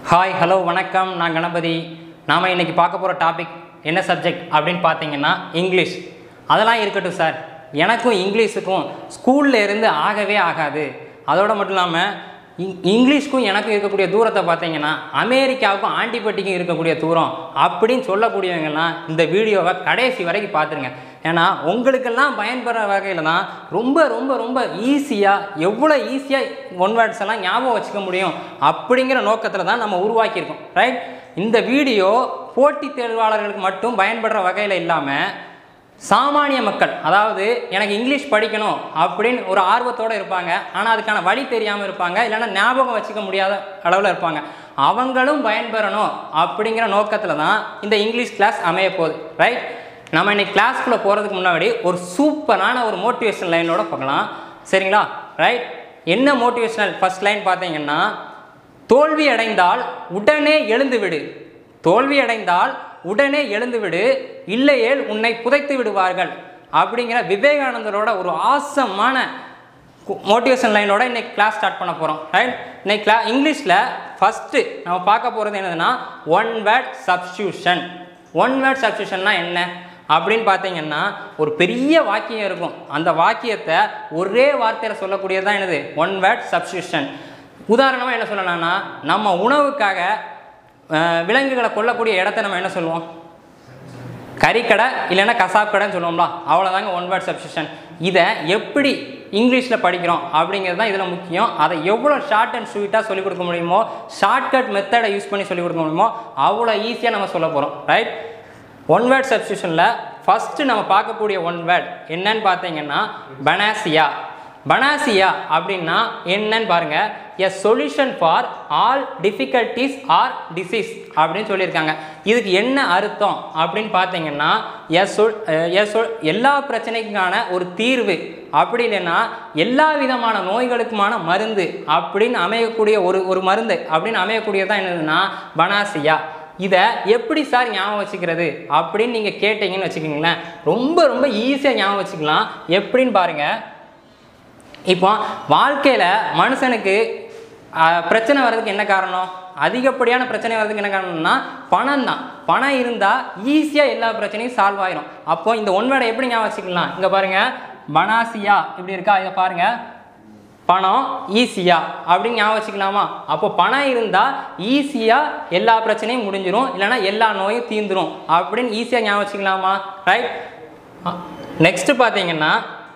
hi hello வணக்கம் நான் கணபதி நாம் இன்னைக்கு பார்க்க போகிற டாபிக் என்ன சப்ஜெக்ட் அப்படின்னு பார்த்தீங்கன்னா இங்கிலீஷ் அதெல்லாம் இருக்கட்டும் சார் எனக்கும் இங்கிலீஷுக்கும் ஸ்கூல்ல இருந்து ஆகவே ஆகாது அதோட மட்டும் இல்லாமல் இங் இங்கிலீஷ்க்கும் எனக்கும் இருக்கக்கூடிய தூரத்தை பார்த்தீங்கன்னா அமெரிக்காவுக்கும் ஆண்டிப்பட்டிக்கும் இருக்கக்கூடிய தூரம் அப்படின்னு சொல்லக்கூடியவங்கெல்லாம் இந்த வீடியோவை கடைசி வரைக்கும் பார்த்துருங்க ஏன்னா உங்களுக்கெல்லாம் பயன்படுற வகையில் தான் ரொம்ப ரொம்ப ரொம்ப ஈஸியாக எவ்வளோ ஈஸியாக ஒன் வேர்ட்ஸ் எல்லாம் ஞாபகம் வச்சுக்க முடியும் அப்படிங்கிற நோக்கத்தில் தான் நம்ம உருவாக்கியிருக்கோம் ரைட் இந்த வீடியோ போட்டித் தேர்வாளர்களுக்கு மட்டும் பயன்படுற வகையில் இல்லாமல் சாமானிய மக்கள் அதாவது எனக்கு இங்கிலீஷ் படிக்கணும் அப்படின்னு ஒரு ஆர்வத்தோடு இருப்பாங்க ஆனால் அதுக்கான வழி தெரியாமல் இருப்பாங்க இல்லைன்னா ஞாபகம் வச்சுக்க முடியாத அளவில் இருப்பாங்க அவங்களும் பயன்பெறணும் அப்படிங்கிற நோக்கத்தில் தான் இந்த இங்கிலீஷ் கிளாஸ் அமைய போகுது ரைட் நம்ம இன்னைக்கு கிளாஸ்க்குள்ளே போகிறதுக்கு முன்னாடி ஒரு சூப்பரான ஒரு மோட்டிவேஷன் லைனோட பார்க்கலாம் சரிங்களா ரைட் என்ன மோட்டிவேஷனல் ஃபர்ஸ்ட் லைன் பார்த்தீங்கன்னா தோல்வி அடைந்தால் உடனே எழுந்து விடு தோல்வி அடைந்தால் உடனே எழுந்து விடு இல்லையேல் உன்னை புதைத்து விடுவார்கள் அப்படிங்கிற விவேகானந்தரோட ஒரு ஆசமான மோட்டிவேஷன் லைனோட இன்னைக்கு கிளாஸ் ஸ்டார்ட் பண்ண போகிறோம் ரைட் இன்னைக்கு கிளா இங்கிலீஷில் ஃபஸ்ட்டு நம்ம பார்க்க போகிறது என்னதுன்னா one word substitution one word சப்ஸ்டியூஷன்னா என்ன அப்படின்னு பார்த்தீங்கன்னா ஒரு பெரிய வாக்கியம் இருக்கும் அந்த வாக்கியத்தை ஒரே வார்த்தையில் சொல்லக்கூடியது தான் என்னது ஒன் வேர்ட் சப்ஸ்டியூஷன் உதாரணமாக என்ன சொல்லலாம்னா நம்ம உணவுக்காக அஹ், விலங்குகளை கொல்லக்கூடிய இடத்த நம்ம என்ன சொல்லுவோம் கறிக்கடை இல்லைன்னா கசாப் கடைன்னு சொல்லுவோம்ல அவ்வளோதாங்க ஒன் வேர்ட் சப்ஸ்டியூஷன் இதை எப்படி இங்கிலீஷில் படிக்கிறோம் அப்படிங்கிறது தான் இதில் முக்கியம் அதை எவ்வளோ ஷார்ட் அண்ட் ஸ்வீட்டாக சொல்லிக் கொடுக்க முடியுமோ ஷார்ட்கட் மெத்தடை யூஸ் பண்ணி சொல்லிக் கொடுக்க முடியுமோ அவ்வளோ ஈஸியாக நம்ம சொல்ல போகிறோம் ரைட் ஒன் வேர்ட் சப்ஸ்டியூஷனில் ஃபஸ்ட்டு நம்ம பார்க்கக்கூடிய ஒன் வேர்ட் என்னன்னு பார்த்தீங்கன்னா பனாசியா பனாசியா அப்படின்னா என்னன்னு பாருங்க a solution for all difficulties or disease அப்படின்னு சொல்லியிருக்காங்க இதுக்கு என்ன அர்த்தம் அப்படின்னு பார்த்தீங்கன்னா எ சொல் எ சொல் எல்லா பிரச்சனைக்கான ஒரு தீர்வு அப்படி இல்லைன்னா எல்லா விதமான நோய்களுக்குமான மருந்து அப்படின்னு அமையக்கூடிய ஒரு ஒரு மருந்து அப்படின்னு அமையக்கூடியதான் என்னதுன்னா பனாசியா இதை எப்படி சார் ஞாபகம் வச்சுக்கிறது அப்படின்னு நீங்கள் கேட்டீங்கன்னு வச்சுக்கிங்களேன் ரொம்ப ரொம்ப ஈஸியாக ஞாபகம் வச்சுக்கலாம் எப்படின்னு பாருங்கள் இப்போ வாழ்க்கையில் மனுஷனுக்கு ஆஹ், பிரச்சனை வர்றதுக்கு என்ன காரணம் அதிகப்படியான பிரச்சனை வர்றதுக்கு என்ன காரணம்னா பணம் தான் பணம் இருந்தால் ஈஸியாக எல்லா பிரச்சனையும் சால்வ் ஆயிரும் அப்போ இந்த ஒன் வேர்டை எப்படி ஞாபகம் வச்சுக்கலாம் இங்கே பாருங்கள் பனாசியா இப்படி இருக்கா இதை பாருங்கள் பணம் ஈஸியா அப்படின்னு ஞாபகம் வச்சுக்கலாமா அப்போ பணம் இருந்தால் ஈஸியாக எல்லா பிரச்சனையும் முடிஞ்சிரும் இல்லைன்னா எல்லா நோயும் தீந்துரும் அப்படின்னு ஈஸியாக ஞாபகம் வச்சுக்கலாமா ரைட் நெக்ஸ்ட் பார்த்தீங்கன்னா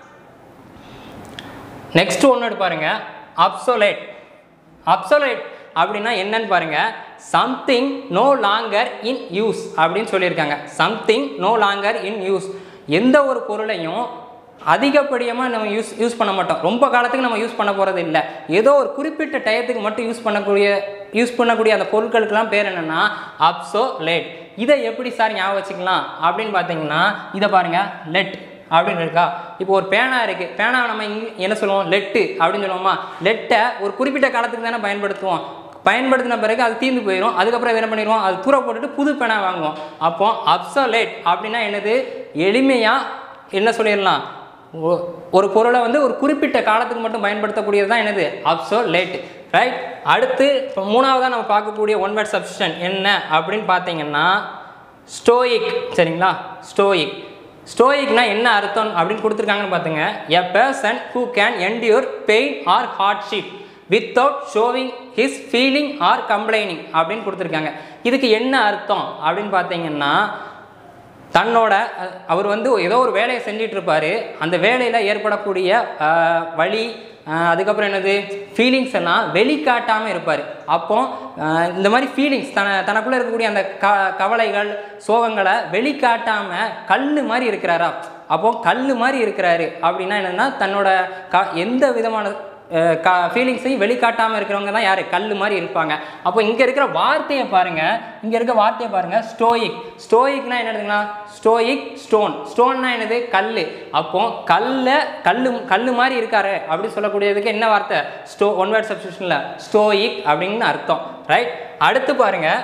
நெக்ஸ்ட் ஒன்று பாருங்க அப்சோலேட் அப்சோலேட் அப்படின்னா என்னன்னு பாருங்க something no longer in use அப்படின்னு சொல்லியிருக்காங்க something no longer in use எந்த ஒரு பொருளையும் அதிகப்படியமாக நம்ம யூஸ் யூஸ் பண்ண மாட்டோம் ரொம்ப காலத்துக்கு நம்ம யூஸ் பண்ண போகிறது இல்லை ஏதோ ஒரு குறிப்பிட்ட டயத்துக்கு மட்டும் யூஸ் பண்ணக்கூடிய யூஸ் பண்ணக்கூடிய அந்த பொருட்களுக்கெல்லாம் பேர் என்னென்னா அப்சோலேட் இதை எப்படி சார் ஞாபகம் வச்சுக்கலாம் அப்படின்னு பார்த்தீங்கன்னா இதை பாருங்கள் லெட் அப்படின்னு இருக்கா இப்போ ஒரு பேனா இருக்குது பேனாவை நம்ம இங்க என்ன சொல்லுவோம் லெட்டு அப்படின்னு சொல்லுவோமா லெட்டை ஒரு குறிப்பிட்ட காலத்துக்கு தானே பயன்படுத்துவோம் பயன்படுத்தின பிறகு அது தீர்ந்து போயிடும் அதுக்கப்புறம் என்ன பண்ணிடுவோம் அது தூர போட்டுட்டு புது பேனா வாங்குவோம் அப்போ அப்சலேட் அப்படின்னா என்னது எளிமையாக என்ன சொல்லிடலாம் ஒ- ஒரு பொருளை வந்து ஒரு குறிப்பிட்ட காலத்துக்கு மட்டும் பயன்படுத்தக்கூடியது தான் என்னது அப்சோலேட் ரைட் அடுத்து இப்போ மூணாவதாக நம்ம பார்க்கக்கூடிய ஒன் வேர்ட் சப்ஸ்டிஷன் என்ன அப்படின்னு பார்த்தீங்கன்னா ஸ்டோயிக் சரிங்களா ஸ்டோயிக் ஸ்டோயிக்னா என்ன அர்த்தம் அப்படின்னு கொடுத்துருக்காங்கன்னு பார்த்துங்க a person who can endure pain or hardship without showing his feeling or complaining அப்படின்னு கொடுத்துருக்காங்க இதுக்கு என்ன அர்த்தம் அப்படின்னு பார்த்தீங்கன்னா தன்னோட அஹ், அவர் வந்து ஏதோ ஒரு வேலையை செஞ்சிட்டு இருப்பாரு அந்த வேலையில் ஏற்படக்கூடிய அஹ், வலி அஹ், அதுக்கப்புறம் என்னது ஃபீலிங்ஸ் எல்லாம் வெளிக்காட்டாமல் இருப்பார் அப்போ அஹ், இந்த மாதிரி ஃபீலிங்ஸ் தன தனக்குள்ளே இருக்கக்கூடிய அந்த க கவலைகள் சோகங்களை வெளிக்காட்டாமல் கல் மாதிரி இருக்கிறாரா அப்போ கல் மாதிரி இருக்கிறாரு அப்படின்னா என்னென்னா தன்னோட க எந்த விதமான அஹ் கா ஃபீலிங்ஸையும் வெளிக்காட்டாமல் இருக்கிறவங்க தான் யார் கல் மாதிரி இருப்பாங்க அப்போ இங்கே இருக்கிற வார்த்தையை பாருங்கள் இங்கே இருக்க வார்த்தையை பாருங்கள் ஸ்டோயிக் ஸ்டோயிக்னா என்னதுங்களா ஸ்டோயிக் ஸ்டோன் ஸ்டோன்னா என்னது கல் அப்போ கல்ல கல் கல் மாதிரி இருக்காரு அப்படி சொல்லக்கூடியதுக்கு என்ன வார்த்தை ஸ்டோ ஒன் வேர்ட் சப்ஸ்டியூஷனில் ஸ்டோயிக் அப்படின்னு அர்த்தம் ரைட் அடுத்து பாருங்கள்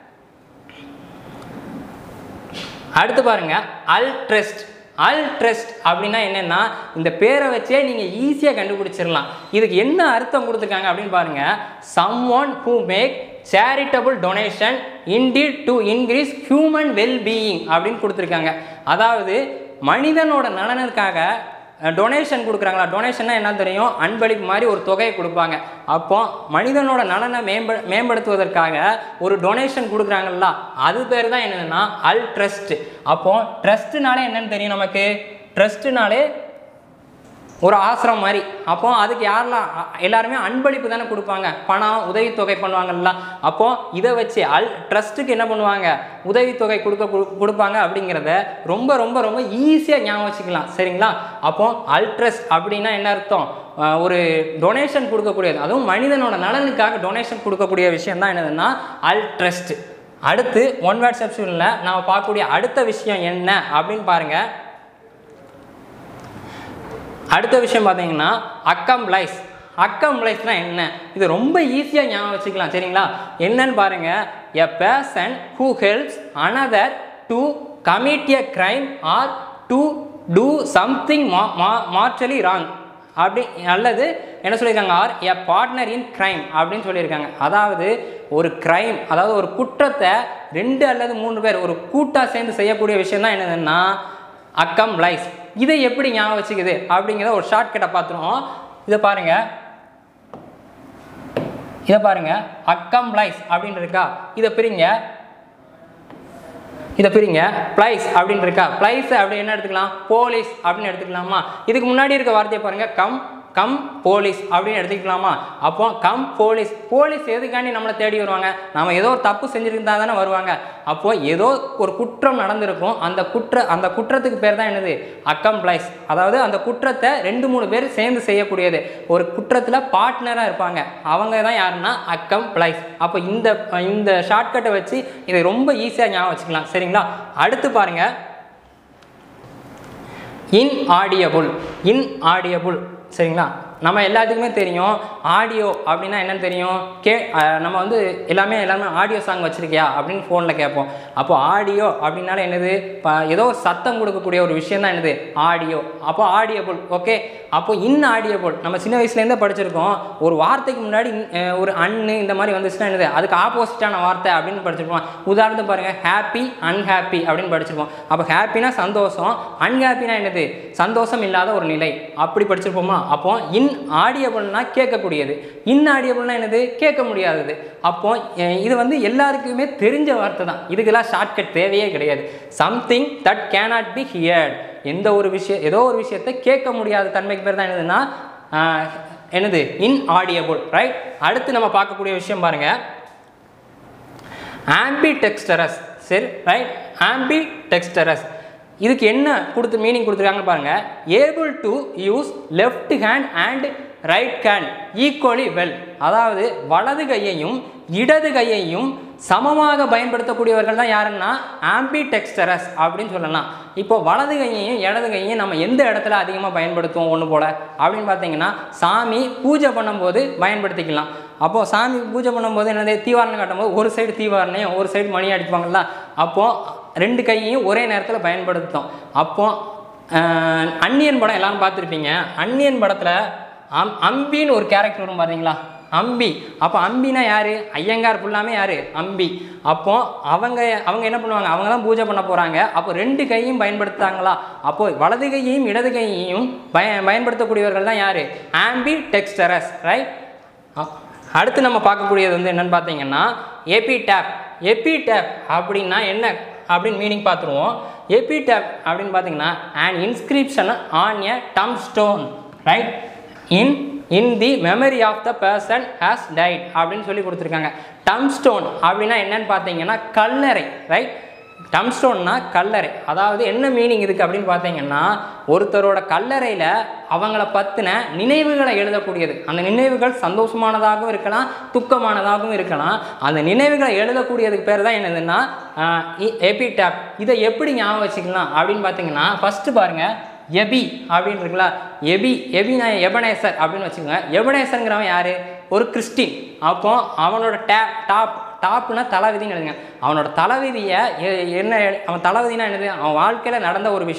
அடுத்து பாருங்க அல் ட்ரெஸ்ட் அல் ட்ரெஸ்ட் அப்படின்னா என்னென்னா இந்த பேரை வச்சே நீங்கள் ஈஸியாக கண்டுபிடிச்சிடலாம் இதுக்கு என்ன அர்த்தம் கொடுத்துருக்காங்க அப்படின்னு பாருங்க someone who make charitable donation intended to increase human wellbeing அப்படின்னு கொடுத்துருக்காங்க அதாவது மனிதனோட நலனுக்காக டொனேஷன் கொடுக்குறாங்களா டொனேஷன்னா என்ன தெரியும் அன்பளிப்பு மாதிரி ஒரு தொகையை கொடுப்பாங்க அப்போ மனிதனோட நலனை மேம்ப மேம்படுத்துவதற்காக ஒரு டொனேஷன் கொடுக்குறாங்கல்ல அது பேர் தான் என்னதுன்னா அல் ட்ரஸ்ட் அப்போ ட்ரஸ்ட்னாலே என்னன்னு தெரியும் நமக்கு ட்ரஸ்ட்னாலே ஒரு ஆசிரம் மாதிரி அப்போ அதுக்கு யாரெல்லாம் அ- எல்லாருமே அன்பளிப்பு தானே கொடுப்பாங்க பணம் உதவித்தொகை பண்ணுவாங்கல்ல அப்போ இதை வச்சு அல் ட்ரஸ்ட்டுக்கு என்ன பண்ணுவாங்க உதவித்தொகை கொடுக்க கொடு- கொடுப்பாங்க அப்படிங்கிறத ரொம்ப ரொம்ப ரொம்ப ஈஸியாக ஞாபகம் வச்சுக்கலாம் சரிங்களா அப்போ அல் ட்ரஸ்ட் அப்படின்னா என்ன அர்த்தம் அஹ் ஒரு டொனேஷன் கொடுக்கக்கூடியது அதுவும் மனிதனோட நலனுக்காக டொனேஷன் கொடுக்கக்கூடிய விஷயம் தான் என்னதுன்னா அல் ட்ரஸ்ட் அடுத்து ஒன் வேர்ட் செப்ஷனில் நம்ம பார்க்கக்கூடிய அடுத்த விஷயம் என்ன அப்படின்னு பாருங்கள் அடுத்த விஷயம் பார்த்தீங்கன்னா அக்கம்ப்ளைஸ் அக்கம்ப்ளைஸ்னால் என்ன இது ரொம்ப ஈஸியாக ஞாபகம் வச்சுக்கலாம் சரிங்களா என்னன்னு பாருங்க எ person who helps another to commit a crime or to do something ma- ma- mortally wrong அப்படி அல்லது என்ன சொல்லியிருக்காங்க or a partner in crime அப்படின்னு சொல்லியிருக்காங்க அதாவது ஒரு crime அதாவது ஒரு குற்றத்தை ரெண்டு அல்லது மூணு பேர் ஒரு கூட்டாக சேர்ந்து செய்யக்கூடிய விஷயம் தான் என்னதுன்னா அக்கம்ப்ளைஸ் இதை எப்படி ஞாபகம் வச்சுக்குது அப்படிங்கிறத ஒரு ஷார்ட்கட்டை பார்த்துருவோம் இதை பாருங்க இதை பாருங்க அக்கம்ப்ளைஸ் அப்படின்னு இருக்கா இதை பிரிங்க இதை பிரிங்க ப்ளைஸ் அப்படின்னு இருக்கா ப்ளைஸ் அப்படி என்ன எடுத்துக்கலாம் போலீஸ் அப்படின்னு எடுத்துக்கலாமா இதுக்கு முன்னாடி இருக்க வார்த்தையை பாருங்க கம் கம் போலீஸ் அப்படின்னு எடுத்துக்கலாமா அப்போ கம் போலீஸ் போலீஸ் எதுக்காண்டி நம்மளை தேடி வருவாங்க நம்ம ஏதோ ஒரு தப்பு செஞ்சுருந்தா தானே வருவாங்க அப்போ ஏதோ ஒரு குற்றம் நடந்திருக்கும் அந்த குற்ற அந்த குற்றத்துக்கு பேர் தான் என்னது அக்கம்ப்ளைஸ் அதாவது அந்த குற்றத்தை ரெண்டு மூணு பேர் சேர்ந்து செய்யக்கூடியது ஒரு குற்றத்தில் பார்ட்னராக இருப்பாங்க அவங்க தான் யாருன்னா அக்கம்ப்ளைஸ் அப்போ இந்த இந்த ஷார்ட்கட்டை வச்சு இதை ரொம்ப ஈஸியாக ஞாபகம் வச்சுக்கலாம் சரிங்களா அடுத்து பாருங்க இன் ஆடியபுள் இன் ஆடியபுள் சரிங்களா நம்ம எல்லாத்துக்குமே தெரியும் ஆடியோ அப்படின்னா என்னன்னு தெரியும் கே அஹ் நம்ம வந்து எல்லாமே எல்லாமே ஆடியோ சாங் வச்சிருக்கியா அப்படின்னு ஃபோனில் கேட்போம் அப்போ ஆடியோ அப்படின்னால என்னது இப்போ ஏதோ ஒரு சத்தம் கொடுக்கக்கூடிய ஒரு விஷயம் தான் என்னது ஆடியோ அப்போ ஆடியபுள் ஓகே அப்போ இன் ஆடியபுள் நம்ம சின்ன வயசுலேருந்தே படிச்சிருக்கோம் ஒரு வார்த்தைக்கு முன்னாடி இன்- அஹ் ஒரு அன்னு இந்த மாதிரி வந்துச்சுன்னா என்னது அதுக்கு ஆப்போசிட்டான வார்த்தை அப்படின்னு படிச்சிருப்போம் உதாரணத்துக்கு பாருங்க ஹாப்பி அன்ஹாப்பி அப்படின்னு படிச்சிருப்போம் அப்போ ஹாப்பினா சந்தோஷம் அன்ஹாப்பினா என்னது சந்தோஷம் இல்லாத ஒரு நிலை அப்படி படிச்சிருப்போமா அப்போ இன் ஆடியபிள்னா கேட்கக்கூடியது இன் ஆடியபிள்னா என்னது கேட்க முடியாதது அப்போ அஹ் இது வந்து எல்லாருக்குமே தெரிஞ்ச வார்த்தை தான் இதுக்கெல்லாம் ஷார்ட்கட் தேவையே கிடையாது something that cannot be heard எந்த ஒரு விஷயம் ஏதோ ஒரு விஷயத்தை கேட்க முடியாத தன்மைக்கு பேர் தான் என்னதுன்னா ஆஹ், என்னது இன் ஆடியபிள் ரைட் அடுத்து நம்ம பார்க்கக்கூடிய விஷயம் பாருங்க ஆம்பி டெக்ஸ்டரஸ் சரி ரைட் ஆம்பி டெக்ஸ்டரஸ் இதுக்கு என்ன கொடுத்து மீனிங் கொடுத்துருக்காங்க பாருங்க able to use left hand and right hand equally well அதாவது வலது கையையும் இடது கையையும் சமமாக பயன்படுத்தக்கூடியவர்கள் தான் யாருன்னா ஆம்பி டெக்ஸ்டரஸ் அப்படின்னு சொல்லலாம் இப்போ வலது கையையும் இடது கையையும் நம்ம எந்த இடத்துல அதிகமாக பயன்படுத்துவோம் ஒன்று போல அப்படின்னு பார்த்தீங்கன்னா சாமி பூஜை பண்ணும்போது பயன்படுத்திக்கலாம் அப்போது சாமி பூஜை பண்ணும்போது என்னது தீவாரணம் காட்டும்போது ஒரு சைடு தீவாரணையும் ஒரு சைடு மணி அடிப்பாங்கல்ல அப்போது ரெண்டு கையையும் ஒரே நேரத்தில் பயன்படுத்தும் அப்போ ஆஹ், அந்நியன் படம் எல்லாரும் பார்த்துருப்பீங்க அந்நியன் படத்தில் அம் அம்பின்னு ஒரு கேரக்டர் வரும் பார்த்தீங்களா அம்பி அப்போ அம்பினா யார் ஐயங்கார் ஃபுல்லாமே யார் அம்பி அப்போ அவங்க அவங்க என்ன பண்ணுவாங்க அவங்க தான் பூஜை பண்ண போகிறாங்க அப்போ ரெண்டு கையும் பயன்படுத்தாங்களா அப்போ வலது கையையும் இடது கையையும் பய பயன்படுத்தக்கூடியவர்கள் தான் யார் ஆம்பி டெக்ஸ்டரஸ் ரைட் அ- அடுத்து நம்ம பார்க்கக்கூடியது வந்து என்னன்னு பார்த்தீங்கன்னா ஏபி டேப் ஏபி டேப் அப்படின்னா என்ன அப்படின்னு மீனிங் பார்த்துருவோம் ஏபி டேப் அப்படின்னு பார்த்தீங்கன்னா an inscription on a tombstone written in the memory of the person has died அப்படின்னு சொல்லி கொடுத்துருக்காங்க டம் ஸ்டோன் அப்படின்னா என்னன்னு பார்த்தீங்கன்னா கல்லறை ரைட் டம்ஸ்டோன்னா கல்லறை அதாவது என்ன மீனிங் இதுக்கு அப்படின்னு பார்த்தீங்கன்னா ஒருத்தரோட கல்லறையில் அவங்கள பற்றின நினைவுகளை எழுதக்கூடியது அந்த நினைவுகள் சந்தோஷமானதாகவும் இருக்கலாம் துக்கமானதாகவும் இருக்கலாம் அந்த நினைவுகளை எழுதக்கூடியதுக்கு பேர் தான் என்னதுன்னா எபிடேப் இதை எப்படி ஞாபகம் வச்சுக்கலாம் அப்படின்னு பார்த்தீங்கன்னா ஃபஸ்ட்டு பாருங்கள் எபி அப்படின்னு இருக்குல்ல எபி எபினா எபனேசர் அப்படின்னு வச்சுக்கோங்க எபனேசருங்கிறவன் யார் ஒரு கிறிஸ்டின் அப்போ அவனோட டேப் டாப் டாப்னா தலைவிதின்னு எழுதுங்க அவனோட தலைவிதியை எ- என்ன எழு- அவன் தலைவிதினா என்னது அவன் வாழ்க்கையில் நடந்த ஒரு விஷயம்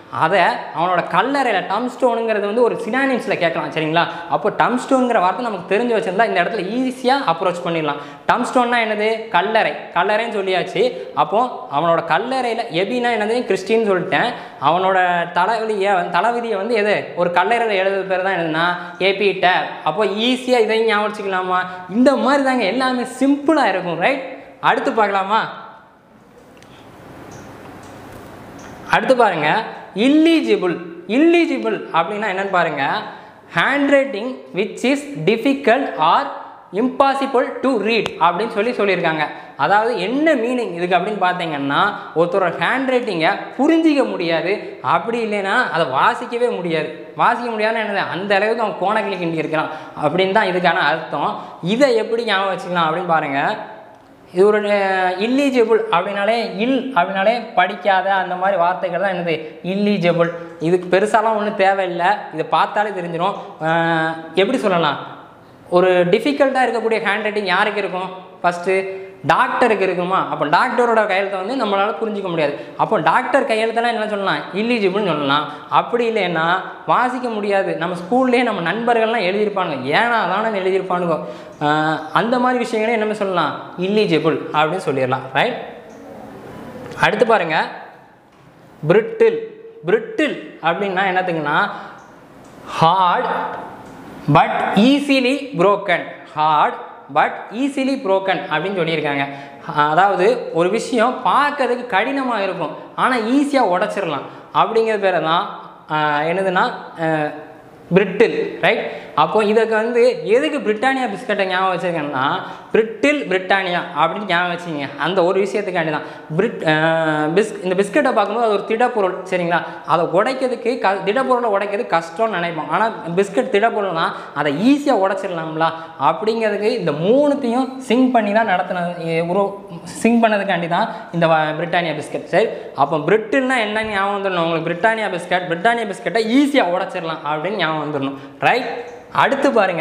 அதை அவனோட கல்லறையில் டம் ஸ்டோனுங்கிறது வந்து ஒரு சினானிம்ஸில் கேட்கலாம் சரிங்களா அப்போ டம் ஸ்டோனுங்கிற வார்த்தை நமக்கு தெரிஞ்சு வச்சிருந்தா இந்த இடத்துல ஈஸியாக அப்ரோச் பண்ணிடலாம் டம் ஸ்டோன்னா என்னது கல்லறை கல்லறைன்னு சொல்லியாச்சு அப்போ அவனோட கல்லறையில் எபினா என்னது கிறிஸ்டின்னு சொல்லிட்டேன் அவனோட தலைவலியை தலைவிதியை வந்து எது ஒரு கல்லறையில் எழுதுற பேர் தான் என்னதுன்னா ஏபி டேப் அப்போ ஈஸியாக இதையும் ஞாபகம் வச்சுக்கலாமா இந்த மாதிரி தாங்க எல்லாமே சிம்பிளாக இருக்கும் ரைட் அடுத்து பார்க்கலாமா அடுத்து பாருங்க இல்லிஜிபிள் இல்லிஜிபிள் அப்படின்னா என்னன்னு பாருங்க handwriting which is difficult or impossible to read அப்படின்னு சொல்லி சொல்லியிருக்காங்க அதாவது என்ன மீனிங் இதுக்கு அப்படின்னு பார்த்தீங்கன்னா ஒருத்தரோட ஹேண்ட் ரைட்டிங்கை புரிஞ்சிக்க முடியாது அப்படி இல்லைன்னா அதை வாசிக்கவே முடியாது வாசிக்க முடியாதுன்னு என்னது அந்த அளவுக்கு அவன் கோணக்கிளி கிண்டி இருக்கிறான் அப்படின்னு தான் இதுக்கான அர்த்தம் இதை எப்படி ஞாபகம் வச்சுக்கலாம் அப்படின்னு பாருங்கள் இது ஒரு இல்லிஜிபிள் அப்படின்னாலே இல் அப்படின்னாலே படிக்காத அந்த மாதிரி வார்த்தைகள் தான் என்னது இல்லிஜிபிள் இதுக்கு பெருசாலாம் ஒன்றும் தேவையில்லை இதை பார்த்தாலே தெரிஞ்சிடும் அஹ் எப்படி சொல்லலாம் ஒரு டிஃபிகல்ட்டாக இருக்கக்கூடிய ஹேண்ட் ரைட்டிங் யாருக்கு இருக்கும் ஃபஸ்ட்டு டாக்டருக்கு இருக்குமா அப்போ டாக்டரோட கையெழுத்தை வந்து நம்மளால் புரிஞ்சிக்க முடியாது அப்போ டாக்டர் கையெழுத்தெல்லாம் என்ன சொல்லலாம் இல்லிஜிபிள்னு சொல்லலாம் அப்படி இல்லைன்னா வாசிக்க முடியாது நம்ம ஸ்கூல்லேயே நம்ம நண்பர்கள்லாம் எழுதியிருப்பானுங்க ஏன்னா அதானு எழுதியிருப்பானுங்க ஆஹ் அந்த மாதிரி விஷயங்களே என்ன சொல்லலாம் இல்லிஜிபிள் அப்படின்னு சொல்லிடலாம் ரைட் அடுத்து பாருங்க பிரிட்டில் பிரிட்டில் அப்படின்னா என்னத்துக்குன்னா hard but easily broken hard but easily broken அப்படின்னு சொல்லியிருக்காங்க அதாவது ஒரு விஷயம் பார்க்கறதுக்கு கடினமாக இருக்கும் ஆனால் ஈஸியாக உடச்சிடலாம் அப்படிங்கிற பேரை தான் ஆஹ், என்னதுன்னா பிரிட்டில் ரைட் அப்போ இதுக்கு வந்து எதுக்கு பிரிட்டானியா பிஸ்கட்டை ஞாபகம் வச்சிருக்கேன்னா பிரிட்டில் பிரிட்டானியா அப்படின்னு ஞாபகம் வச்சுங்க அந்த ஒரு விஷயத்துக்காண்டி தான் பிரிட் பிஸ் இந்த பிஸ்கட்டை பார்க்கும்போது அது ஒரு திடப்பொருள் சரிங்களா அதை உடைக்கிறதுக்கு க திடப்பொருளை உடைக்கிறது கஷ்டம்னு நினைப்போம் ஆனால் பிஸ்கட் திடப்பொருள்னா அதை ஈஸியாக உடைச்சிடலாம்ல அப்படிங்கிறதுக்கு இந்த மூணுத்தையும் சிங் பண்ணி தான் நடத்தினது ஒரு சிங் பண்ணதுக்காண்டி தான் இந்த வ- பிரிட்டானியா பிஸ்கட் சரி அப்போ பிரிட்டில்னா என்ன ஞாபகம் வந்துடணும் உங்களுக்கு பிரிட்டானியா பிஸ்கட் பிரிட்டானியா பிஸ்கட்டை ஈஸியாக உடைச்சிடலாம் அப்படின்னு ஞாபகம் வந்துடணும் ரைட் அடுத்து பாருங்க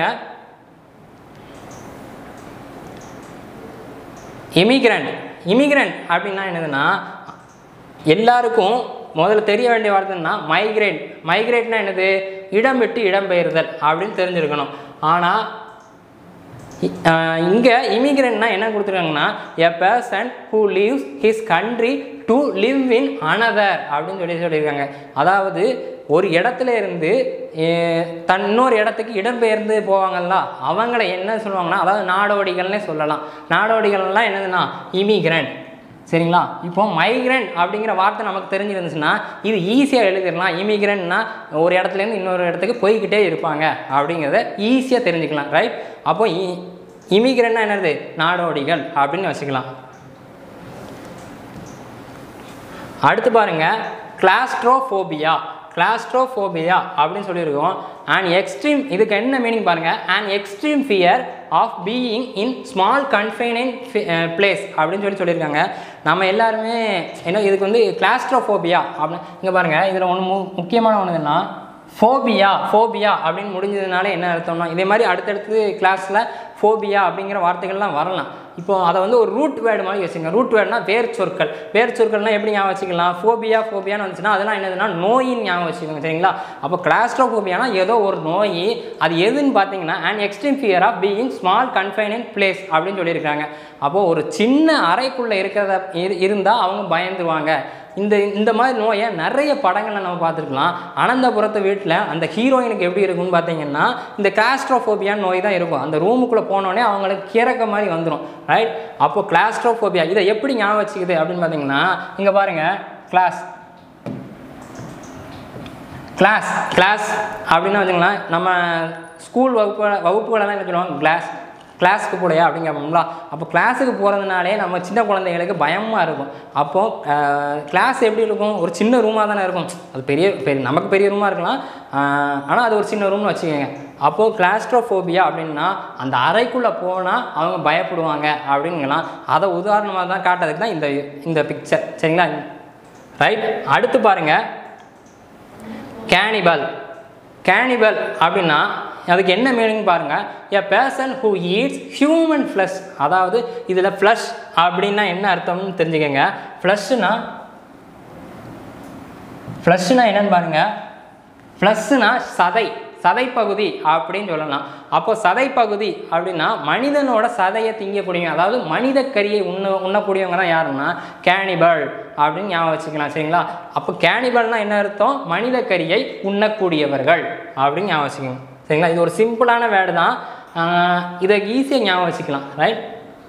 இமிகிரண்ட் இமிகிரண்ட் அப்படின்னா என்னதுன்னா எல்லாருக்கும் முதல்ல தெரிய வேண்டிய வார்த்தைன்னா மைக்ரேட் மைக்ரேட்னா என்னது இடம் விட்டு இடம்பெயர்தல் அப்படின்னு தெரிஞ்சிருக்கணும் ஆனால் இங்கே இமிகிரண்ட்னா என்ன கொடுத்துருக்காங்கன்னா a person who leaves his country to live in another அப்படின்னு சொல்லி சொல்லியிருக்காங்க அதாவது ஒரு இடத்துல இருந்து அஹ், தன் இன்னொரு இடத்துக்கு இடம்பெயர்ந்து போவாங்கல்ல அவங்கள என்ன சொல்லுவாங்கன்னா அதாவது நாடோடிகள்னே சொல்லலாம் நாடோடிகள்லாம் என்னதுன்னா இமிகிரண்ட் சரிங்களா இப்போ மைக்ரண்ட் அப்படிங்கிற வார்த்தை நமக்கு தெரிஞ்சிருந்துச்சுன்னா இது ஈஸியாக எழுதிடலாம் இமிகிரண்ட்னா ஒரு இடத்துலேருந்து இன்னொரு இடத்துக்கு போய்கிட்டே இருப்பாங்க அப்படிங்கிறத ஈஸியாக தெரிஞ்சுக்கலாம் ரைட் அப்போ இமிகிரண்ட்னா என்னது நாடோடிகள் அப்படின்னு வச்சுக்கலாம் அடுத்து பாருங்க கிளாஸ்ட்ரோஃபோபியா கிளாஸ்ட்ரோஃபோபியா அப்படின்னு சொல்லியிருக்கோம் அண்ட் எக்ஸ்ட்ரீம் இதுக்கு என்ன மீனிங் பாருங்க an extreme fear of being in small confining place அப்படின்னு சொல்லி சொல்லியிருக்காங்க நம்ம எல்லாருமே என்ன இதுக்கு வந்து கிளாஸ்ட்ரோஃபோபியா அப்படின்னு இங்கே பாருங்க இதில் ஒன்று மு முக்கியமான ஒன்று என்னன்னா ஃபோபியா ஃபோபியா அப்படின்னு முடிஞ்சதுனால என்ன அர்த்தம்னா இதே மாதிரி அடுத்தடுத்து கிளாஸில் ஃபோபியா அப்படிங்கிற வார்த்தைகள்லாம் வரலாம் இப்போ அதை வந்து ஒரு ரூட் வேர்டு மாதிரி வச்சுங்க ரூட் வேர்டுனா வேர் சொற்கள் வேர் சொற்கள்லாம் எப்படி ஞாபகம் வச்சுக்கலாம் ஃபோபியா ஃபோபியான்னு வந்துச்சுன்னா அதெல்லாம் என்னதுன்னா நோயின்னு ஞாபகம் வச்சுக்கோங்க சரிங்களா அப்போ கிளாஸ்ட்ரோஃபோபியானா ஏதோ ஒரு நோய் அது எதுன்னு பார்த்தீங்கன்னா an extreme fear of being small confining place அப்படின்னு சொல்லியிருக்காங்க அப்போது ஒரு சின்ன அறைக்குள்ளே இருக்கிறத இருந்தால் அவங்க பயந்துருவாங்க இந்த இந்த மாதிரி நோயை நிறைய படங்களை நம்ம பார்த்துருக்கலாம் அனந்தபுரத்து வீட்டில் அந்த ஹீரோயினுக்கு எப்படி இருக்கும்னு பார்த்தீங்கன்னா இந்த கிளாஸ்ட்ரோஃபோபியா நோய் தான் இருக்கும் அந்த ரூமுக்குள்ளே போனோடனே அவங்களுக்கு கிறக்க மாதிரி வந்துடும் ரைட் அப்போ கிளாஸ்ட்ரோஃபோபியா இதை எப்படி ஞாபகம் வச்சுக்குது அப்படின்னு பார்த்தீங்கன்னா இங்கே பாருங்கள் கிளாஸ் கிளாஸ் கிளாஸ் அப்படின்னு வச்சுங்களேன் நம்ம ஸ்கூல் வகுப்பு வகுப்புகளெல்லாம் என்ன சொல்லுவாங்க கிளாஸ் கிளாஸுக்கு போடையா அப்படின்னு கேட்போம்ல அப்போ கிளாஸுக்கு போகிறதுனாலே நம்ம சின்ன குழந்தைங்களுக்கு பயமாக இருக்கும் அப்போது கிளாஸ் எப்படி இருக்கும் ஒரு சின்ன ரூமாக தானே இருக்கும் அது பெரிய பெரிய நமக்கு பெரிய ரூமாக இருக்கலாம் ஆனால் அது ஒரு சின்ன ரூம்னு வச்சுக்கோங்க அப்போது கிளாஸ்ட்ரோஃபோபியா அப்படின்னா அந்த அறைக்குள்ளே போனால் அவங்க பயப்படுவாங்க அப்படிங்கலாம் அதை உதாரணமாக தான் காட்டுறதுக்கு தான் இந்த இந்த பிக்சர் சரிங்களா ரைட் அடுத்து பாருங்கள் கேனிபல் கேனிபல் அப்படின்னா அதுக்கு என்ன மீனிங் பாருங்கள் a person who eats human flesh அதாவது இதில் ஃப்ளஷ் அப்படின்னா என்ன அர்த்தம்னு தெரிஞ்சுக்கங்க ஃப்ளஷ்னா ஃப்ளஷ்னா என்னன்னு பாருங்க ஃப்ளஷ்னா சதை சதைப்பகுதி அப்படின்னு சொல்லலாம் அப்போ சதைப்பகுதி அப்படின்னா மனிதனோட சதையை திங்கக்கூடியவங்க அதாவது மனித கறியை உண்ண உண்ணக்கூடியவங்க தான் யாருன்னா கேனிபல் அப்படின்னு ஞாபகம் வச்சுக்கலாம் சரிங்களா அப்போ கேனிபல்னா என்ன அர்த்தம் மனித கறியை உண்ணக்கூடியவர்கள் அப்படின்னு ஞாபகம் வச்சுக்கோங்க சரிங்களா இது ஒரு சிம்பிளான வேர்டு தான் ஆஹ் இதை ஈஸியாக ஞாபகம் வச்சுக்கலாம் ரைட்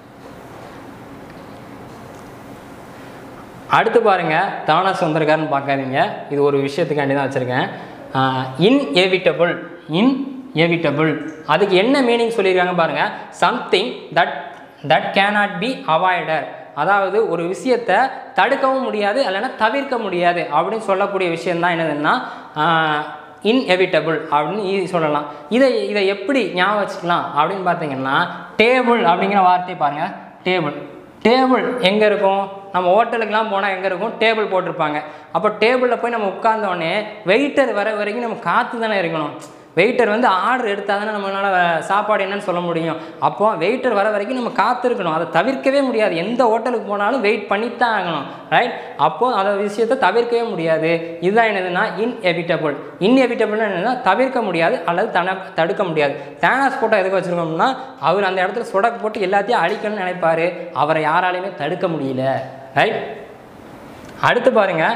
அடுத்து பாருங்க தானா சொந்தக்காரன்னு பார்க்காதீங்க இது ஒரு விஷயத்துக்காண்டி தான் வச்சுருக்கேன் இன்எவிட்டபிள் இன்எவிட்டபிள் அதுக்கு என்ன மீனிங் சொல்லியிருக்காங்க பாருங்க something that that cannot be avoided அதாவது ஒரு விஷயத்தை தடுக்கவும் முடியாது இல்லைன்னா தவிர்க்க முடியாது அப்படின்னு சொல்லக்கூடிய விஷயம் தான் என்னதுன்னா இன்எவிட்டபிள் அப்படின்னு ஈஸி சொல்லலாம் இதை இதை எப்படி ஞாபகம் வச்சுக்கலாம் அப்படின்னு பார்த்தீங்கன்னா டேபிள் அப்படிங்கிற வார்த்தையை பாருங்கள் டேபிள் டேபிள் எங்கே இருக்கும் நம்ம ஹோட்டலுக்குலாம் போனால் எங்கே இருக்கும் டேபிள் போட்டிருப்பாங்க அப்போ டேபிளில் போய் நம்ம உட்கார்ந்தோடனே வெயிட்டர் வர வரைக்கும் நம்ம காத்து தானே இருக்கணும் வெயிட்டர் வந்து ஆர்டர் எடுத்தால் தானே நம்மளால் சாப்பாடு என்னன்னு சொல்ல முடியும் அப்போ வெயிட்டர் வர வரைக்கும் நம்ம காத்திருக்கணும் அதை தவிர்க்கவே முடியாது எந்த ஹோட்டலுக்கு போனாலும் வெயிட் பண்ணித்தான் ஆகணும் ரைட் அப்போது அந்த விஷயத்தை தவிர்க்கவே முடியாது இதுதான் என்னதுன்னா இன்எவிட்டபிள் இன்எவிட்டபிள்னு என்னதுன்னா தவிர்க்க முடியாது அல்லது தன தடுக்க முடியாது தேனாஸ் போட்டோ எதுக்கு வச்சுருக்கோம்னா அவர் அந்த இடத்துல சுடக்கு போட்டு எல்லாத்தையும் அழிக்கணும்னு நினைப்பாரு அவரை யாராலையுமே தடுக்க முடியல ரைட் அடுத்து பாருங்க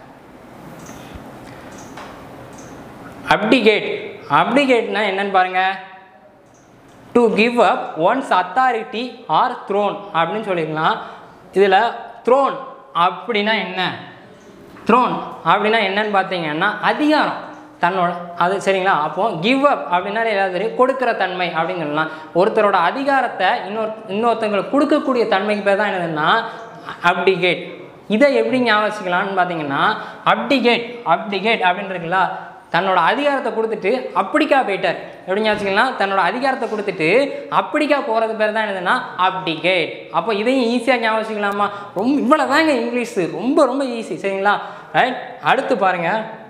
அப்டிகேட் அப்டிகேட்னா என்னன்னு பாருங்க to give up one's authority or throne அப்படின்னு சொல்லிக்கலாம் இதில் த்ரோன் அப்படின்னா என்ன த்ரோன் அப்படின்னா என்னன்னு பார்த்தீங்கன்னா அதிகாரம் தன்னோட அது சரிங்களா அப்போ கிவ் அப் அப்படின்னாலே ஏதாவது தெரியும் கொடுக்குற தன்மை அப்படின்னு சொல்லலாம் ஒருத்தரோட அதிகாரத்தை இன்னொரு இன்னொருத்தங்களுக்கு கொடுக்கக்கூடிய தன்மைக்கு பேர் தான் என்னதுன்னா அப்டிகேட் இதை எப்படி ஞாபகம் வச்சுக்கலாம்னு பார்த்தீங்கன்னா அப்டிகேட் அப்டிகேட் அப்படின்னு இருக்குல்ல தன்னோட அதிகாரத்தை கொடுத்துட்டு அப்படிக்கா போயிட்டார் எப்படி ஞாபகம் தன்னோட அதிகாரத்தை கொடுத்துட்டு அப்படிக்கா போகிறது பேர் தான் என்னதுன்னா அப்டிகேட் அப்போ இதையும் ஈஸியாக ஞாபகம் வச்சுக்கலாமா ரொம்ப இவ்வளோ தாங்க இங்கிலீஷு ரொம்ப ரொம்ப ஈஸி சரிங்களா ரைட் அடுத்து பாருங்க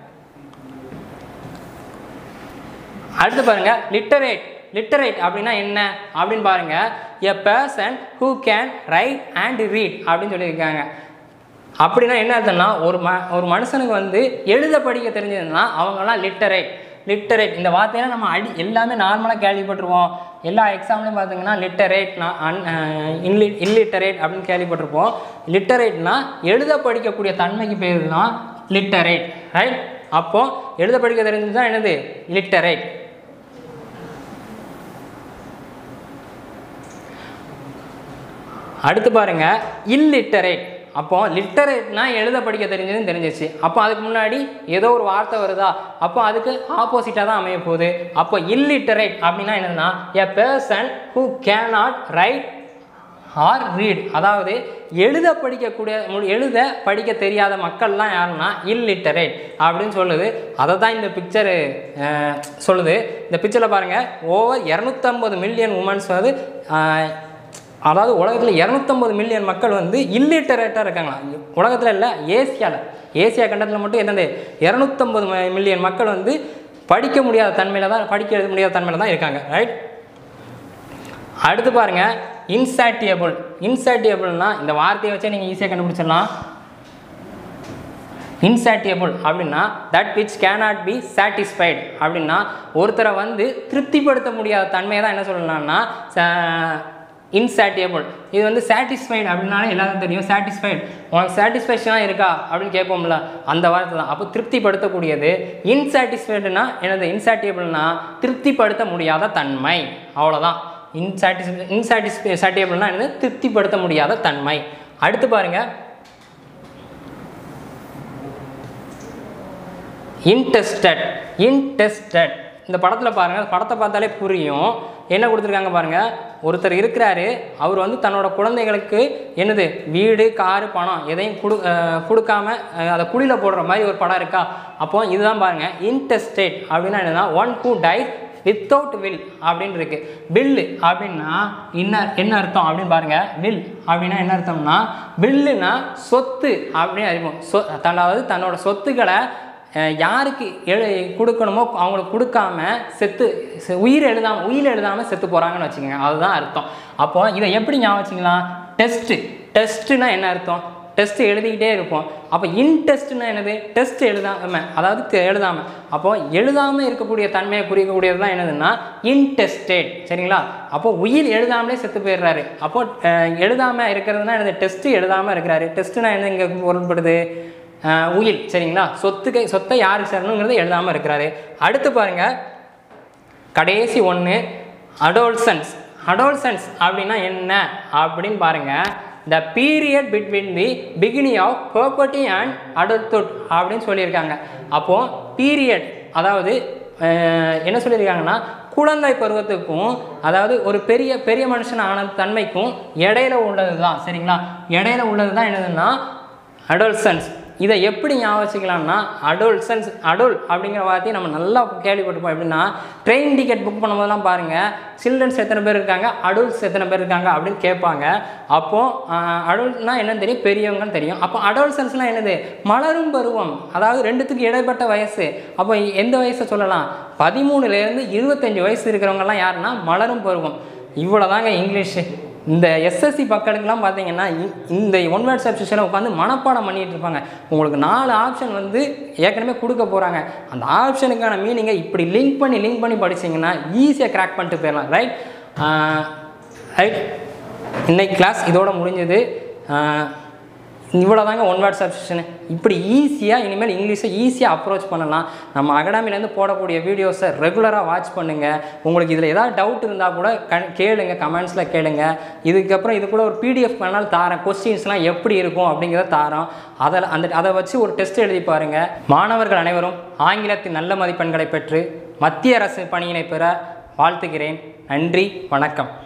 அடுத்து பாருங்க லிட்டரேட் லிட்டரேட் அப்படின்னா என்ன அப்படின்னு பாருங்க a person who can write and read அப்படின்னு சொல்லியிருக்காங்க அப்படின்னா என்ன அர்த்தம்னா ஒரு ம ஒரு மனுஷனுக்கு வந்து எழுத படிக்க தெரிஞ்சதுன்னா அவங்கெல்லாம் லிட்டரேட் லிட்டரேட் இந்த வார்த்தையெல்லாம் நம்ம அடி எல்லாமே நார்மலாக கேள்விப்பட்டிருப்போம் எல்லா எக்ஸாம்லையும் பார்த்தீங்கன்னா லிட்டரேட் நான் அன் இன்லி இல்லிட்டரேட் அப்படின்னு கேள்விப்பட்டிருப்போம் லிட்டரேட்னா எழுத படிக்கக்கூடிய தன்மைக்கு பேர் தான் லிட்டரேட் ரைட் அப்போது எழுத படிக்க தெரிஞ்சது தான் என்னது லிட்டரேட் அடுத்து பாருங்க இல்லிட்டரேட் அப்போ லிட்டரேட்னா எழுத படிக்க தெரிஞ்சதுன்னு தெரிஞ்சிச்சு அப்போ அதுக்கு முன்னாடி ஏதோ ஒரு வார்த்தை வருதா அப்போ அதுக்கு ஆப்போசிட்டாக தான் அமைய போகுது அப்போ இல்லிட்டரேட் அப்படின்னா என்னதுன்னா a person who cannot write or read அதாவது எழுத படிக்கக்கூடிய மு- எழுத படிக்க தெரியாத மக்கள்லாம் யாருன்னா இல்லிட்டரேட் அப்படின்னு சொல்லுது அதை தான் இந்த பிக்சரு சொல்லுது இந்த பிக்சரில் பாருங்கள் ஓவர் இரநூத்தம்பது மில்லியன் உமன்ஸ் வந்து அஹ், அதாவது உலகத்தில் இரநூத்தம்பது மில்லியன் மக்கள் வந்து இல்லிட்டரேட்டாக இருக்காங்களா உலகத்தில் இல்லை ஏசியாவில் ஏசியா கண்டத்தில் மட்டும் என்னது இரநூத்தம்பது மில்லியன் மக்கள் வந்து படிக்க முடியாத தன்மையில் தான் படிக்க எழுத முடியாத தன்மையில் தான் இருக்காங்க ரைட் அடுத்து பாருங்க இன்சாட்டியபிள் இன்சாட்டியபிள்னா இந்த வார்த்தையை வச்சே நீங்கள் ஈஸியாக கண்டுபிடிச்சிடலாம் இன்சாட்டியபிள் அப்படின்னா that which cannot be satisfied அப்படின்னா ஒருத்தரை வந்து திருப்திப்படுத்த முடியாத தன்மையை தான் என்ன சொல்லலாம்னா இன்சாட்டியபிள் இது வந்து சாட்டிஸ்ஃபைடு அப்படின்னாலே எல்லாருக்கும் தெரியும் சாட்டிஸ்ஃபைடு உனக்கு சாட்டிஸ்ஃபேக்ஷனாக இருக்கா அப்படின்னு கேட்போம்ல அந்த வார்த்தை தான் அப்போ திருப்திப்படுத்தக்கூடியது இன்சாட்டிஸ்ஃபைடுனா என்னது இன்சாட்டியபிள்னா திருப்திப்படுத்த முடியாத தன்மை அவ்வளோதான் இன்சாட்டிஸ் இன்சாட்டிஸ்ஃபை சாட்டியபிள்னா என்னது திருப்திப்படுத்த முடியாத தன்மை அடுத்து பாருங்கள் இன்டெஸ்டட் இன்டெஸ்டட் இந்த படத்தில் பாருங்கள் படத்தை பார்த்தாலே புரியும் என்ன கொடுத்துருக்காங்க பாருங்கள் ஒருத்தர் இருக்கிறாரு அவர் வந்து தன்னோட குழந்தைகளுக்கு என்னது வீடு காரு பணம் எதையும் கொடு அஹ் கொடுக்காம அஹ் அதை குழியில் போடுற மாதிரி ஒரு படம் இருக்கா அப்போ இதுதான் பாருங்கள் இன்டெஸ்டேட் அப்படின்னா என்னன்னா one who dies without will அப்படின்னு இருக்கு பில்லு அப்படின்னா என்ன என்ன அர்த்தம் அப்படின்னு பாருங்க வில் அப்படின்னா என்ன அர்த்தம்னா பில்லுனா சொத்து அப்படின்னு அறிவோம் சொ அதாவது தன்னோட சொத்துக்களை அஹ், யாருக்கு எழு கொடுக்கணுமோ அவங்களுக்கு கொடுக்காம செத்து செ- உயிர் எழுதாமல் உயிர் எழுதாமல் செத்து போகிறாங்கன்னு வச்சுக்கோங்க அதுதான் அர்த்தம் அப்போ இதை எப்படி ஞாபகம் வச்சுக்கலாம் டெஸ்ட்டு டெஸ்ட்டுனா என்ன அர்த்தம் டெஸ்ட் எழுதிக்கிட்டே இருப்போம் அப்போ இன் டெஸ்ட்னா என்னது டெஸ்ட் எழுதாம அதாவது தெ- எழுதாம அப்போ எழுதாமல் இருக்கக்கூடிய தன்மையை குறிக்கக்கூடியது தான் என்னதுன்னா இன்டெஸ்டேட் சரிங்களா அப்போ உயிர் எழுதாமலே செத்து போயிடுறாரு அப்போ அஹ், எழுதாம இருக்கிறதுனா என்னது டெஸ்ட் எழுதாமல் இருக்கிறாரு டெஸ்ட்னா என்ன இங்கே பொருள்படுது அஹ், உயில் சரிங்களா சொத்துக்கு சொத்தை யாருக்கு சேரணுங்கிறது எழுதாமல் இருக்கிறாரு அடுத்து பாருங்க கடைசி ஒன்று அடோல்சன்ஸ் அடோல்சன்ஸ் அப்படின்னா என்ன அப்படின்னு பாருங்க the period between the beginning of puberty and adulthood அப்படின்னு சொல்லியிருக்காங்க அப்போது பீரியட் அதாவது அஹ், என்ன சொல்லியிருக்காங்கன்னா குழந்தை பருவத்துக்கும் அதாவது ஒரு பெரிய பெரிய மனுஷன் ஆன தன்மைக்கும் இடையில உள்ளது தான் சரிங்களா இடையில உள்ளது தான் என்னதுன்னா அடோல்சன்ஸ் இதை எப்படி ஞாபகம் வச்சுக்கலாம்னா அடோல்சன்ஸ் அடோல் அப்படிங்கிற வார்த்தையை நம்ம நல்லா கேள்விப்பட்டிருப்போம் எப்படின்னா ட்ரெயின் டிக்கெட் புக் பண்ணும்போதெல்லாம் பாருங்கள் சில்ட்ரன்ஸ் எத்தனை பேர் இருக்காங்க அடல்ட்ஸ் எத்தனை பேர் இருக்காங்க அப்படின்னு கேட்பாங்க அப்போது அடல்ட்னா என்னன்னு தெரியும் பெரியவங்கன்னு தெரியும் அப்போ அடோல்சன்ஸ்லாம் என்னது மலரும் பருவம் அதாவது ரெண்டுத்துக்கு இடைப்பட்ட வயசு அப்போ எந்த வயசை சொல்லலாம் பதிமூணுலேருந்து இருபத்தஞ்சி வயசு இருக்கிறவங்கலாம் யாருன்னா மலரும் பருவம் இவ்வளோ தாங்க இங்கிலீஷு இந்த எஸ்எஸ்சி மக்களுக்கெல்லாம் பார்த்தீங்கன்னா இ- இந்த ஒன் வேர்ட் சப்ஸ்டியூஷனை உட்காந்து மனப்பாடம் பண்ணிட்டு இருப்பாங்க உங்களுக்கு நாலு ஆப்ஷன் வந்து ஏற்கனவே கொடுக்க போகிறாங்க அந்த ஆப்ஷனுக்கான மீனிங்கை இப்படி லிங்க் பண்ணி லிங்க் பண்ணி படிச்சீங்கன்னா ஈஸியாக கிராக் பண்ணிட்டு போயிடலாம் ரைட் ரைட் இன்னைக்கு கிளாஸ் இதோட முடிஞ்சது இவ்வளோ தாங்க ஒன் வேர்ட் சப்ஸ்டியூஷனு இப்படி ஈஸியாக இனிமேல் இங்கிலீஷை ஈஸியாக அப்ரோச் பண்ணலாம் நம்ம அகாடமிலேருந்து போடக்கூடிய வீடியோஸை ரெகுலராக வாட்ச் பண்ணுங்கள் உங்களுக்கு இதில் ஏதாவது டவுட் இருந்தால் கூட க கேளுங்க கமெண்ட்ஸில் கேளுங்க இதுக்கப்புறம் இது கூட ஒரு பிடிஎஃப் வேணாலும் தாரேன் கொஸ்டின்ஸ்லாம் எப்படி இருக்கும் அப்படிங்கிறத தாரோம் அதில் அந்த அதை வச்சு ஒரு டெஸ்ட் எழுதி பாருங்கள் மாணவர்கள் அனைவரும் ஆங்கிலத்தின் நல்ல மதிப்பெண்களை பெற்று மத்திய அரசு பணியினை பெற வாழ்த்துகிறேன் நன்றி வணக்கம்